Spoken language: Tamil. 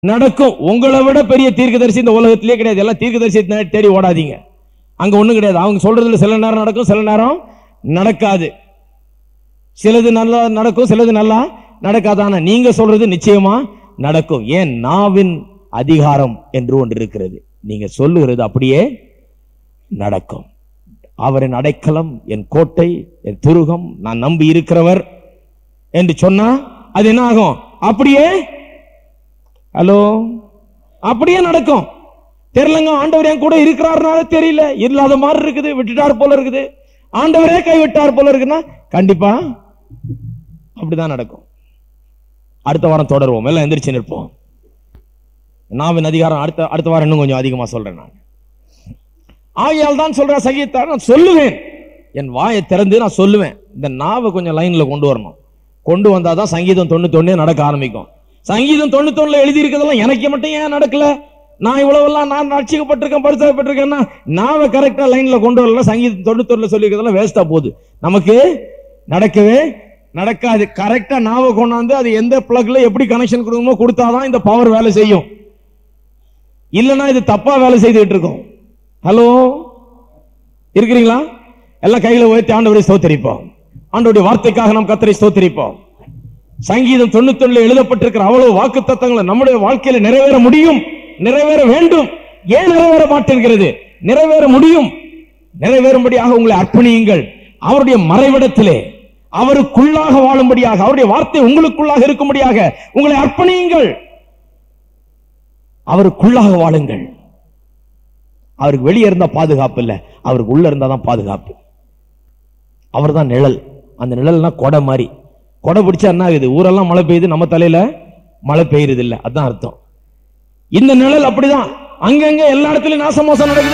நடக்கும் உங்களை விட பெரிய தீர்க்கதரிசி இந்த உலகத்திலே கிடையாது எல்லாம் தீர்க்கதரிசி தேடி ஓடாதீங்க அங்க ஒண்ணும் கிடையாது அவங்க சொல்றதுல சில நேரம் நடக்கும் சில நேரம் நடக்காது சிலது நல்லா நடக்கும் சிலது நல்லா நடக்காது ஆனா நீங்க சொல்றது நிச்சயமா நடக்கும் ஏன் நாவின் அதிகாரம் என்று ஒன்று இருக்கிறது நீங்க சொல்லுகிறது அப்படியே நடக்கும் அவரின் அடைக்கலம் என் கோட்டை என் துருகம் நான் நம்பி இருக்கிறவர் என்று சொன்னா அது என்ன ஆகும் அப்படியே ஹலோ அப்படியே நடக்கும் தெரியலங்க ஆண்டவர் என் கூட இருக்கிறாருனால தெரியல இல்லாத மாதிரி இருக்குது விட்டுட்டார் போல இருக்குது ஆண்டவரே கைவிட்டார் போல இருக்குன்னா கண்டிப்பா அப்படிதான் நடக்கும் அடுத்த வாரம் தொடருவோம் எல்லாம் எந்திரிச்சு நிற்போம் நாவின் அதிகாரம் அடுத்த அடுத்த வாரம் இன்னும் கொஞ்சம் அதிகமா சொல்றேன் நான் ஆகையால் தான் சொல்ற சங்கீதத்தார் நான் சொல்லுவேன் என் வாயை திறந்து நான் சொல்லுவேன் இந்த நாவை கொஞ்சம் லைன்ல கொண்டு வரணும் கொண்டு வந்தாதான் சங்கீதம் தொண்ணூத்தொன்னே நடக்க ஆரம்பிக்கும் சங்கீதம் தொண்ணூத்தொன்னுல எழுதி இருக்கிறதெல்லாம் எனக்கு மட்டும் ஏன் நடக்கல நான் இவ்வளவெல்லாம் நான் ரட்சிக்கப்பட்டிருக்கேன் பரிசுத்தப்பட்டிருக்கேன்னா நாவை கரெக்டா லைன்ல கொண்டு வரல சங்கீதம் தொண்ணூத்தொன்னுல சொல்லியிருக்கிறதெல்லாம் வேஸ்டா போகுது நமக்கு நடக்கவே நடக்காது கரெக்டா நாவை கொண்டாந்து அது எந்த பிளக்ல எப்படி கனெக்ஷன் கொடுக்கணுமோ கொடுத்தாதான் இந்த பவர் வேலை செய்யும் இல்லைன்னா இது தப்பா வேலை செய்துட்டு இருக்கும் ஹலோ இருக்கிறீங்களா எல்லாம் கையில உயர்த்தி ஆண்டவரை ஸ்தோத்தரிப்போம் ஆண்டவருடைய வார்த்தைக்காக நாம் கத்தரை ஸ்தோத்தரிப்போம் சங்கீதம் தொண்ணூத்தொன்னுல எழுதப்பட்டிருக்கிற அவ்வளவு வாக்கு தத்தங்களை நம்முடைய வாழ்க்கையில நிறைவேற முடியும் நிறைவேற வேண்டும் ஏன் நிறைவேற மாட்டேங்கிறது நிறைவேற முடியும் நிறைவேறும்படியாக உங்களை அர்ப்பணியுங்கள் அவருடைய மறைவிடத்திலே அவருக்குள்ளாக வாழும்படியாக அவருடைய வார்த்தை உங்களுக்குள்ளாக இருக்கும்படியாக உங்களை அர்ப்பணியுங்கள் அவருக்குள்ளாக வாழுங்கள் அவருக்கு வெளியே இருந்தா பாதுகாப்பு இல்ல அவருக்கு உள்ள இருந்தா தான் பாதுகாப்பு அவர் தான் நிழல் அந்த நிழல்னா கொடை மாதிரி கொடை பிடிச்சா என்ன ஆகுது ஊரெல்லாம் மழை பெய்யுது நம்ம தலையில மழை பெய்யுறது இல்ல அதான் அர்த்தம் இந்த நிழல் அப்படிதான் அங்கங்க எல்லா இடத்துலயும் நாசமோசம் நடக்குது